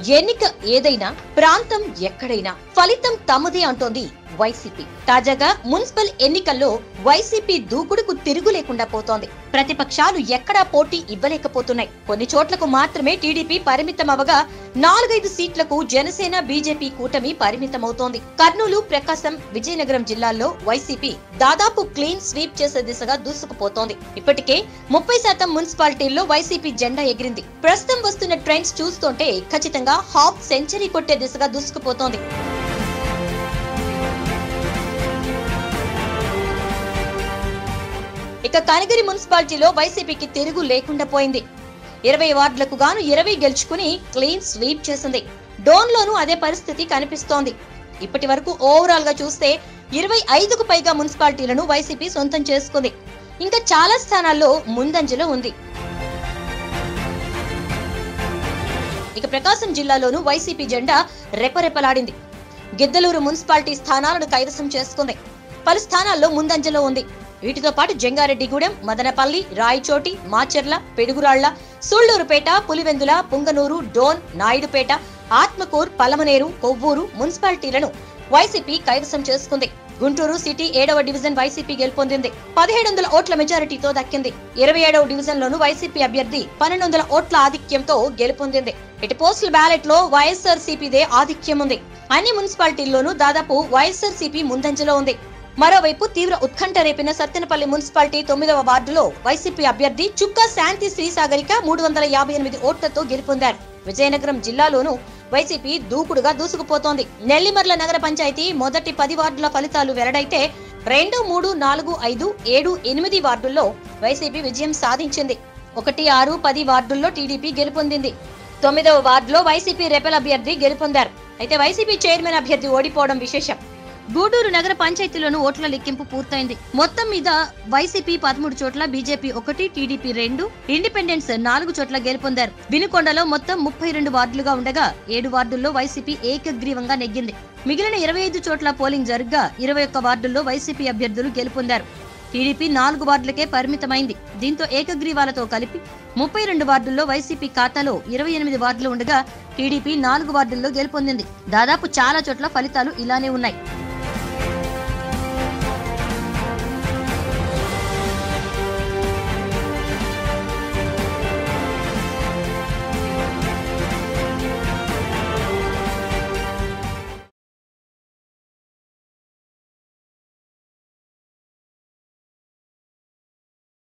ఎన్నిక ఏదైనా ప్రాంతం ఎక్కడైనా ఫలితం తమదే అంటోంది వైసీపీ తాజాగా మున్సిపల్ ఎన్నికల్లో వైసీపీ దూకుడుకు తిరుగు లేకుండా పోతోంది ప్రతిపక్షాలు ఎక్కడా పోటీ ఇవ్వలేకపోతున్నాయి కొన్ని చోట్లకు మాత్రమే టీడీపీ పరిమితం అవగా నాలుగైదు సీట్లకు జనసేన బీజేపీ కూటమి పరిమితమవుతోంది కర్నూలు ప్రకాశం విజయనగరం జిల్లాల్లో వైసీపీ దాదాపు క్లీన్ స్వీప్ చేసే దిశగా దూసుకుపోతోంది ఇప్పటికే ముప్పై శాతం మున్సిపాలిటీల్లో వైసీపీ జెండా ఎగిరింది ప్రస్తుతం వస్తున్న ట్రెండ్స్ చూస్తుంటే ఖచ్చితంగా హాఫ్ సెంచరీ కొట్టే దిశగా దూసుకుపోతోంది ఇక కనగిరి మున్సిపాలిటీలో వైసీపీకి తిరుగు లేకుండా పోయింది ఇరవై వార్డులకు గాను ఇరవై గెలుచుకుని క్లీన్ స్వీప్ చేసింది డోన్ లోనూ అదే పరిస్థితి కనిపిస్తోంది ఇప్పటి వరకు ఓవరాల్ గా చూస్తే ఇరవై ఐదుకు పైగా మున్సిపాలిటీలను వైసీపీ సొంతం చేసుకుంది ఇంకా చాలా స్థానాల్లో ముందంజలో ఉంది ఇక ప్రకాశం జిల్లాలోనూ వైసీపీ జెండా రెపరెపలాడింది గిద్దలూరు మున్సిపాలిటీ స్థానాలను కైవసం చేసుకుంది పలు స్థానాల్లో ముందంజలో ఉంది వీటితో పాటు జంగారెడ్డిగూడెం మదనపల్లి రాయచోటి మాచర్ల పెడుగురాళ్ల సూళ్లూరుపేట పులివెందుల పుంగనూరు డోన్ నాయుడుపేట ఆత్మకూర్ పలమనేరు కొవ్వూరు మున్సిపాలిటీలను వైసీపీ కైవసం చేసుకుంది గుంటూరు సిటీ ఏడవ డివిజన్ వైసీపీ గెలుపొందింది పదిహేడు వందల ఓట్ల మెజారిటీతో దక్కింది ఇరవై ఏడవ డివిజన్ లోను వైసీపీ అభ్యర్థి పన్నెండు వందల ఓట్ల ఆధిక్యంతో గెలుపొందింది ఇటు పోస్టల్ బ్యాలెట్ లో వైఎస్ఆర్ సిపిదే ఆధిక్యం ఉంది అన్ని మున్సిపాలిటీల్లోనూ దాదాపు వైఎస్ఆర్ సిపి ముందంజలో ఉంది మరోవైపు తీవ్ర ఉత్కంఠ రేపిన సత్తెనపల్లి మున్సిపాలిటీ తొమ్మిదవ వార్డులో వైసీపీ అభ్యర్థి చుక్కా శాంతి శ్రీసాగరిక మూడు వందల యాభై ఎనిమిది ఓట్లతో గెలుపొందారు విజయనగరం జిల్లాలోనూ వైసీపీ దూకుడుగా దూసుకుపోతోంది నెల్లిమర్ల నగర పంచాయతీ మొదటి పది వార్డుల ఫలితాలు వెల్లడైతే రెండు మూడు నాలుగు ఐదు ఏడు ఎనిమిది వార్డుల్లో వైసీపీ విజయం సాధించింది ఒకటి ఆరు పది వార్డుల్లో టీడీపీ గెలుపొందింది తొమ్మిదవ వార్డులో వైసీపీ రెబెల్ అభ్యర్థి గెలుపొందారు అయితే వైసీపీ చైర్మన్ అభ్యర్థి ఓడిపోవడం విశేషం గూడూరు నగర పంచాయతీలోను ఓట్ల లెక్కింపు పూర్తయింది మొత్తం మీద వైసీపీ పదమూడు చోట్ల బీజేపీ ఒకటి టీడీపీ రెండు ఇండిపెండెన్స్ నాలుగు చోట్ల గెలుపొందారు వినుకొండలో మొత్తం ముప్పై రెండు వార్డులుగా ఉండగా ఏడు వార్డుల్లో వైసీపీ ఏకగ్రీవంగా నెగ్గింది మిగిలిన ఇరవై ఐదు చోట్ల పోలింగ్ జరగ్గా ఇరవై ఒక్క వార్డుల్లో వైసీపీ అభ్యర్థులు గెలుపొందారు టీడీపీ నాలుగు వార్డులకే పరిమితమైంది దీంతో ఏకగ్రీవాలతో కలిపి ముప్పై రెండు వార్డుల్లో వైసీపీ ఖాతాలో ఇరవై ఎనిమిది వార్డులు ఉండగా టీడీపీ నాలుగు వార్డుల్లో గెలుపొందింది దాదాపు చాలా చోట్ల ఫలితాలు ఇలానే ఉన్నాయి